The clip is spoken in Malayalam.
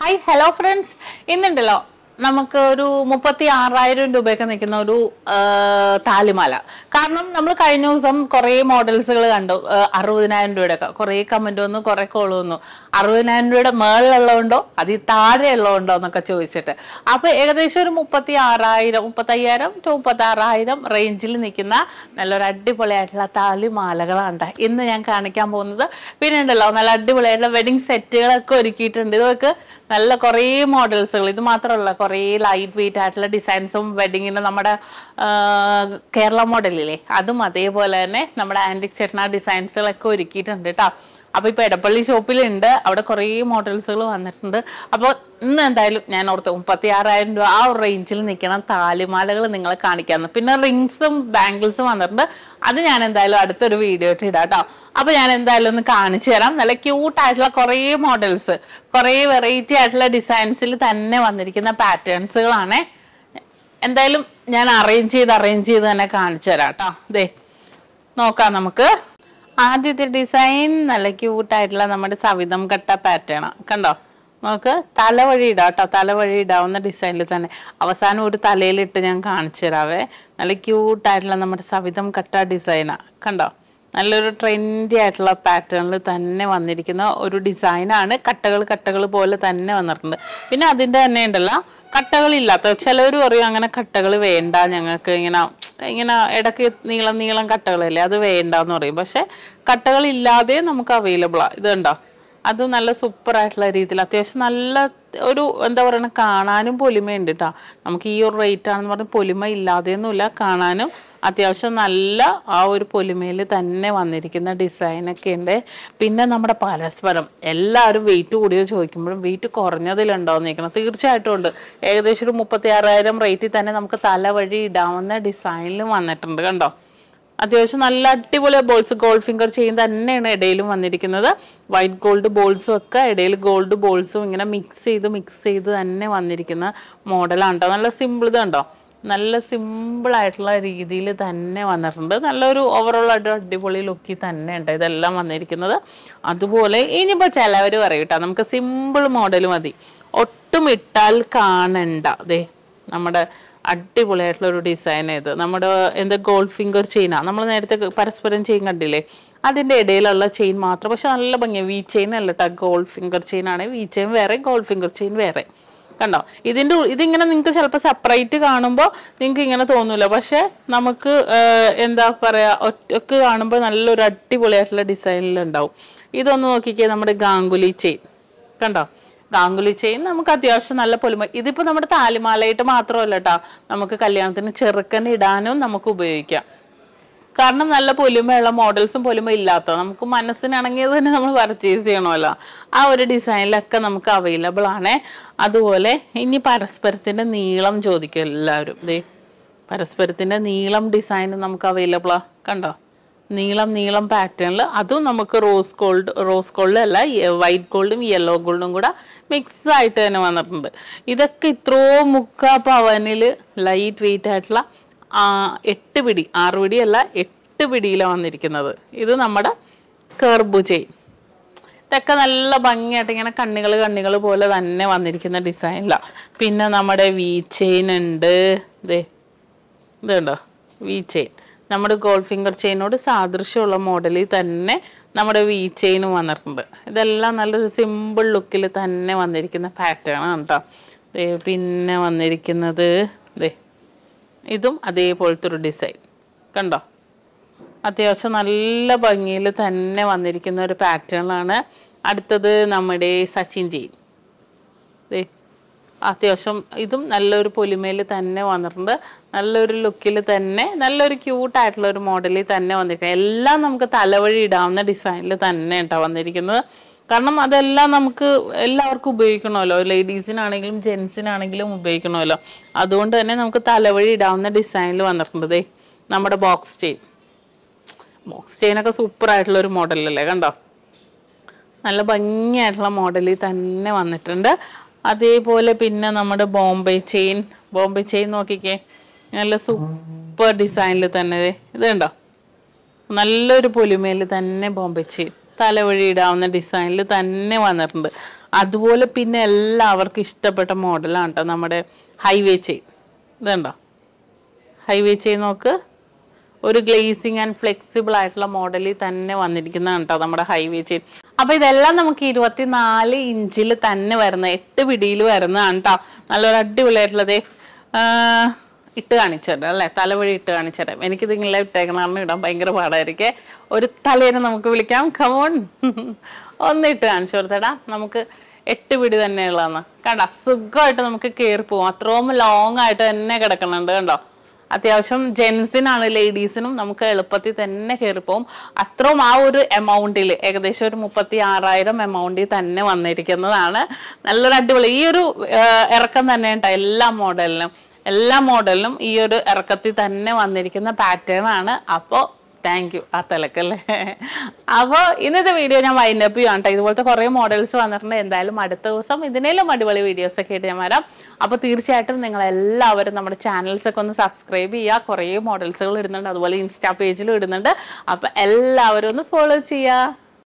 ഹായ് ഹലോ ഫ്രണ്ട്സ് ഇന്നുണ്ടല്ലോ നമുക്ക് ഒരു മുപ്പത്തി ആറായിരം രൂപയൊക്കെ നിൽക്കുന്ന ഒരു ആ, താലിമാല കാരണം നമ്മൾ കഴിഞ്ഞ ദിവസം കുറേ മോഡൽസുകൾ കണ്ടു ആ, അറുപതിനായിരം രൂപയുടെ ഒക്കെ കുറേ കമന്റ് വന്നു കുറേ കോൾ വന്നു അറുപതിനായിരം രൂപയുടെ മേളിലുള്ളതുണ്ടോ അതിൽ താഴെ ഉള്ളതുണ്ടോ എന്നൊക്കെ ചോദിച്ചിട്ട് അപ്പൊ ഏകദേശം ഒരു മുപ്പത്തി ആറായിരം മുപ്പത്തയ്യായിരം ടു മുപ്പത്തി ആറായിരം റേഞ്ചിൽ നിൽക്കുന്ന നല്ലൊരു അടിപൊളിയായിട്ടുള്ള താലിമാലകളാണ് ഇന്ന് ഞാൻ കാണിക്കാൻ പോകുന്നത് പിന്നെ ഉണ്ടല്ലോ നല്ല അടിപൊളിയായിട്ടുള്ള വെഡിങ് സെറ്റുകളൊക്കെ ഒരുക്കിയിട്ടുണ്ട് ഇതൊക്കെ നല്ല കുറേ മോഡൽസുകൾ ഇത് മാത്രമല്ല കുറേ ലൈറ്റ് വെയിറ്റ് ആയിട്ടുള്ള ഡിസൈൻസും വെഡിങ്ങിന് നമ്മുടെ ആ, കേരള മോഡലില്ലേ അതും അതേപോലെ തന്നെ നമ്മുടെ ആന്റിക് ചെട്ടന ഡിസൈൻസുകളൊക്കെ ഒരുക്കിയിട്ടുണ്ട് കേട്ടോ അപ്പൊ ഇപ്പൊ എടപ്പള്ളി ഷോപ്പിലുണ്ട് അവിടെ കുറേ മോഡൽസുകൾ വന്നിട്ടുണ്ട് അപ്പോൾ ഇന്ന് എന്തായാലും ഞാൻ ഓർത്ത് മുപ്പത്തി ആറായിരം രൂപ ആ ഒരു റേഞ്ചിൽ നിൽക്കണം താലിമാലകൾ നിങ്ങളെ കാണിക്കാന്ന് പിന്നെ റിങ്സും ബാംഗിൾസും വന്നിട്ടുണ്ട് അത് ഞാൻ എന്തായാലും അടുത്തൊരു വീഡിയോ ഇട്ട് ഇടാം കേട്ടോ അപ്പൊ ഞാൻ എന്തായാലും ഒന്ന് കാണിച്ചു തരാം നല്ല ക്യൂട്ട് ആയിട്ടുള്ള കുറേ മോഡൽസ് കുറേ വെറൈറ്റി ആയിട്ടുള്ള ഡിസൈൻസിൽ തന്നെ വന്നിരിക്കുന്ന പാറ്റേൺസുകളാണ് എന്തായാലും ഞാൻ അറേഞ്ച് ചെയ്ത് അറേഞ്ച് ചെയ്ത് തന്നെ കാണിച്ചു തരാം കേട്ടോ ദേ നോക്കാം നമുക്ക് ആദ്യത്തെ ഡിസൈൻ നല്ല ക്യൂട്ടായിട്ടുള്ള നമ്മുടെ സവിതം കട്ട പാറ്റേൺ കണ്ടോ നമുക്ക് തലവഴി ഇടാം കേട്ടോ തലവഴി ഇടാവുന്ന ഡിസൈനിൽ തന്നെ അവസാനം ഒരു തലയിലിട്ട് ഞാൻ കാണിച്ചു തരാവേ നല്ല ക്യൂട്ടായിട്ടുള്ള നമ്മുടെ സവിതം കട്ട ഡിസൈനാ കണ്ടോ നല്ലൊരു ട്രെൻഡി ആയിട്ടുള്ള പാറ്റേണിൽ തന്നെ വന്നിരിക്കുന്ന ഒരു ഡിസൈനാണ് കട്ടകൾ കട്ടകൾ പോലെ തന്നെ വന്നിട്ടുണ്ട് പിന്നെ അതിൻ്റെ തന്നെ ഉണ്ടല്ലോ കട്ടകളില്ലാത്ത ചിലവർ പറയും അങ്ങനെ കട്ടകൾ വേണ്ട ഞങ്ങൾക്ക് ഇങ്ങനെ ഇങ്ങനെ ഇടയ്ക്ക് നീളം നീളം കട്ടകളല്ലേ അത് വേണ്ട എന്ന് പറയും പക്ഷെ കട്ടകളില്ലാതെ നമുക്ക് അവൈലബിൾ ആണ് ഇത് കണ്ടോ അത് നല്ല സൂപ്പർ ആയിട്ടുള്ള രീതിയിൽ അത്യാവശ്യം നല്ല ഒരു എന്താ പറയുക കാണാനും പൊലിമയുണ്ട് കേട്ടോ നമുക്ക് ഈ ഒരു റേറ്റ് ആണെന്ന് പറഞ്ഞ് പൊലിമ ഇല്ലാതെയൊന്നുമില്ല കാണാനും അത്യാവശ്യം നല്ല ആ ഒരു പൊലിമയിൽ തന്നെ വന്നിരിക്കുന്ന ഡിസൈനൊക്കെ ഉണ്ട് പിന്നെ നമ്മുടെ പരസ്പരം എല്ലാവരും വെയിറ്റ് കൂടിയോ ചോദിക്കുമ്പോഴും വെയിറ്റ് കുറഞ്ഞതിലുണ്ടോ നിൽക്കണം തീർച്ചയായിട്ടും ഉണ്ട് ഏകദേശം ഒരു മുപ്പത്തി ആറായിരം റേറ്റിൽ തന്നെ നമുക്ക് തല വഴി ഇടാവുന്ന ഡിസൈനിലും വന്നിട്ടുണ്ട് കണ്ടോ അത്യാവശ്യം നല്ല അടിപൊളി ബോൾസ് ഗോൾഡ് ഫിംഗർ ചെയിൻ തന്നെയാണ് ഇടയിലും വന്നിരിക്കുന്നത് വൈറ്റ് ഗോൾഡ് ബോൾസും ഒക്കെ ഇടയിൽ ഗോൾഡ് ബോൾസും ഇങ്ങനെ മിക്സ് ചെയ്ത് മിക്സ് ചെയ്ത് തന്നെ വന്നിരിക്കുന്ന മോഡലാണ് കേട്ടോ നല്ല സിമ്പിൾ ഇത് കണ്ടോ നല്ല സിമ്പിൾ ആയിട്ടുള്ള രീതിയിൽ തന്നെ വന്നിട്ടുണ്ട് നല്ലൊരു ഓവറോൾ ആയിട്ട് അടിപൊളി ലുക്കിൽ തന്നെ ഉണ്ട് ഇതെല്ലാം വന്നിരിക്കുന്നത് അതുപോലെ ഇനിയിപ്പോൾ ചിലവർ പറയും കേട്ടോ നമുക്ക് സിമ്പിൾ മോഡൽ മതി ഒട്ടും ഇട്ടാൽ കാണണ്ട അതെ നമ്മുടെ അടിപൊളിയായിട്ടുള്ള ഒരു ഡിസൈൻ ഇത് നമ്മുടെ എന്താ ഗോൾഡ് ഫിംഗർ ചെയിനാ നമ്മൾ നേരത്തെ പരസ്പരം ചെയിൻ കണ്ടില്ലേ അതിന്റെ ഇടയിലുള്ള ചെയിൻ മാത്രം പക്ഷെ നല്ല ഭംഗിയാണ് വി ചെയിൻ അല്ല കേട്ടോ ഗോൾഡ് ഫിംഗർ ചെയിൻ ആണ് വി ചെയിൻ വേറെ ഗോൾഡ് ഫിംഗർ ചെയിൻ വേറെ കണ്ടോ ഇതിന്റെ ഉൾ- ഇതിങ്ങനെ നിങ്ങൾക്ക് ചിലപ്പോൾ സെപ്പറേറ്റ് കാണുമ്പോൾ നിങ്ങൾക്ക് ഇങ്ങനെ തോന്നൂല പക്ഷെ നമുക്ക് ആഹ്, എന്താ പറയാ ഒറ്റക്ക് കാണുമ്പോൾ നല്ലൊരു അടിപൊളിയായിട്ടുള്ള ഡിസൈനിൽ ഉണ്ടാവും ഇതൊന്ന് നോക്കിക്കേ നമ്മുടെ ഗാംഗുലി ചെയിൻ കണ്ടോ ഗാംഗുലി ചെയിൻ നമുക്ക് അത്യാവശ്യം നല്ല പൊലിമ ഇതിപ്പോ നമ്മുടെ താലിമാലയിട്ട് മാത്രമല്ല കേട്ടോ നമുക്ക് കല്യാണത്തിന് ചെറുക്കൻ ഇടാനും നമുക്ക് ഉപയോഗിക്കാം കാരണം നല്ല പൊലിമയുള്ള മോഡൽസും പൊലിമ ഇല്ലാത്ത നമുക്ക് മനസ്സിനിണങ്ങിയത് തന്നെ നമ്മൾ പർച്ചേസ് ചെയ്യണമല്ലോ ആ ഒരു ഡിസൈനിലൊക്കെ നമുക്ക് അവൈലബിൾ ആണ് അതുപോലെ ഇനി പരസ്പരത്തിന്റെ നീളം ചോദിക്കും എല്ലാവരും ദേ പരസ്പരത്തിന്റെ നീളം ഡിസൈൻ നമുക്ക് അവൈലബിളാ കണ്ടോ നീളം നീളം പാറ്റേണിൽ അതും നമുക്ക് റോസ് ഗോൾഡ് റോസ് ഗോൾഡ് അല്ല വൈറ്റ് ഗോൾഡും യെല്ലോ ഗോൾഡും കൂടെ മിക്സ് ആയിട്ട് തന്നെ വന്നിട്ടുണ്ട് ഇതൊക്കെ ഇത്രയോ മുക്കാ പവനിൽ ലൈറ്റ് വെയിറ്റ് ആയിട്ടുള്ള ആ, എട്ട് പിടി ആറ് പിടി അല്ല എട്ട് പിടിയിലാണ് വന്നിരിക്കുന്നത് ഇത് നമ്മുടെ കർബു ചെയിൻ ഇതൊക്കെ നല്ല ഭംഗിയായിട്ട് ഇങ്ങനെ കണ്ണികൾ കണ്ണികൾ പോലെ തന്നെ വന്നിരിക്കുന്ന ഡിസൈനിലാണ് പിന്നെ നമ്മുടെ വി ചെയിൻ ഉണ്ട് ഇതേ ഇതുണ്ടോ വി ചെയിൻ നമ്മുടെ ഗോൾഡ് ഫിംഗർ ചെയിനോട് സാദൃശ്യമുള്ള മോഡലിൽ തന്നെ നമ്മുടെ വി ചെയിനും വന്നിട്ടുണ്ട് ഇതെല്ലാം നല്ലൊരു സിമ്പിൾ ലുക്കിൽ തന്നെ വന്നിരിക്കുന്ന പാറ്റേൺ ആണ് കേട്ടോ ദേ പിന്നെ വന്നിരിക്കുന്നത് ദേ ഇതും അതേപോലത്തെ ഒരു ഡിസൈൻ കണ്ടോ അത്യാവശ്യം നല്ല ഭംഗിയിൽ തന്നെ വന്നിരിക്കുന്ന ഒരു പാറ്റേണിലാണ് അടുത്തത് നമ്മുടെ സച്ചിൻ ചെയിൻ ദേ അത്യാവശ്യം ഇതും നല്ലൊരു പൊലിമയിൽ തന്നെ വന്നിട്ടുണ്ട് നല്ലൊരു ലുക്കിൽ തന്നെ നല്ലൊരു ക്യൂട്ടായിട്ടുള്ള ഒരു മോഡലിൽ തന്നെ വന്നിരിക്കുന്നത് എല്ലാം നമുക്ക് തലവഴി ഇടാവുന്ന ഡിസൈനിൽ തന്നെ കേട്ടോ വന്നിരിക്കുന്നത് കാരണം അതെല്ലാം നമുക്ക് എല്ലാവർക്കും ഉപയോഗിക്കണമല്ലോ ലേഡീസിനാണെങ്കിലും ജെൻസിനാണെങ്കിലും ഉപയോഗിക്കണമല്ലോ അതുകൊണ്ട് തന്നെ നമുക്ക് തലവഴി ഇടാവുന്ന ഡിസൈനിൽ വന്നിട്ടുണ്ട് ദേ നമ്മുടെ ബോക്സ് ചെയിൻ ബോക്സ് ചെയിനൊക്കെ സൂപ്പർ ആയിട്ടുള്ള ഒരു മോഡലല്ലേ കണ്ടോ നല്ല ഭംഗിയായിട്ടുള്ള മോഡലിൽ തന്നെ വന്നിട്ടുണ്ട് അതേപോലെ പിന്നെ നമ്മുടെ ബോംബെ ചെയിൻ ബോംബെ ചെയിൻ നോക്കിക്കേ നല്ല സൂപ്പർ ഡിസൈനിൽ തന്നെ ദേ ഇത് കണ്ടോ നല്ലൊരു പൊലിമയിൽ തന്നെ ബോംബെ ചെയിൻ തലവഴി ഇടാവുന്ന ഡിസൈനിൽ തന്നെ വന്നിട്ടുണ്ട് അതുപോലെ പിന്നെ എല്ലാവർക്കും ഇഷ്ടപ്പെട്ട മോഡലാണ് കേട്ടോ നമ്മുടെ ഹൈവേ ചെയിൻ ഇതുണ്ടോ ഹൈവേ ചെയിൻ നോക്ക് ഒരു ഗ്ലേസിങ് ആൻഡ് ഫ്ലെക്സിബിൾ ആയിട്ടുള്ള മോഡലിൽ തന്നെ വന്നിരിക്കുന്നതാണ് കേട്ടോ നമ്മുടെ ഹൈവേ ചെയിൻ അപ്പൊ ഇതെല്ലാം നമുക്ക് ഇരുപത്തിനാല് ഇഞ്ചിൽ തന്നെ വരുന്ന എട്ട് പിടിയിൽ വരുന്നതാണ് കേട്ടോ നല്ലൊരു അടിപൊളിയായിട്ടുള്ളത് ഇട്ട് കാണിച്ചുതരാം അല്ലേ തലവഴി ഇട്ട് കാണിച്ചുതരാം എനിക്കിത് ഇങ്ങനെ ഇട്ടേക്കണം കാരണം ഇടാൻ ഭയങ്കര പാടായിരിക്കേ ഒരു തലേനെ നമുക്ക് വിളിക്കാം കമോൺ ഒന്ന് ഇട്ട് കാണിച്ചു കൊടുത്തേടാ നമുക്ക് എട്ട് പിടി തന്നെയുള്ളതെന്ന് കണ്ട സുഖമായിട്ട് നമുക്ക് കയറി പോകും അത്രയും ലോങ് ആയിട്ട് തന്നെ കിടക്കുന്നുണ്ട് കണ്ടോ അത്യാവശ്യം ജെൻസിനാണ് ലേഡീസിനും നമുക്ക് എളുപ്പത്തിൽ തന്നെ കയറിപ്പോവും അത്രയും ആ ഒരു എമൗണ്ടിൽ ഏകദേശം ഒരു മുപ്പത്തി ആറായിരം എമൗണ്ടിൽ തന്നെ വന്നിരിക്കുന്നതാണ് നല്ലൊരു അടിപൊളി ഈ ഒരു ആ, ഇറക്കം തന്നെ ഉണ്ടോ എല്ലാ മോഡലിനും എല്ലാ മോഡലിനും ഈ ഒരു ഇറക്കത്തിൽ തന്നെ വന്നിരിക്കുന്ന പാറ്റേൺ ആണ് അപ്പോൾ താങ്ക് യു ആ തിലക്കല്ലേ അപ്പോൾ ഇന്നത്തെ വീഡിയോ ഞാൻ വൈൻഡ് അപ്പ് ചെയ്യാം കേട്ടോ ഇതുപോലത്തെ കുറേ മോഡൽസ് വന്നിട്ടുണ്ട് എന്തായാലും അടുത്ത ദിവസം ഇതിനേലും അടിപൊളി വീഡിയോസ് ഒക്കെ ആയിട്ട് ഞാൻ വരാം അപ്പോൾ തീർച്ചയായിട്ടും നിങ്ങൾ എല്ലാവരും നമ്മുടെ ചാനൽസ് ഒക്കെ ഒന്ന് സബ്സ്ക്രൈബ് ചെയ്യുക കുറേ മോഡൽസുകൾ ഇടുന്നുണ്ട് അതുപോലെ ഇൻസ്റ്റാ പേജിലും ഇടുന്നുണ്ട് അപ്പോൾ എല്ലാവരും ഒന്ന് ഫോളോ ചെയ്യുക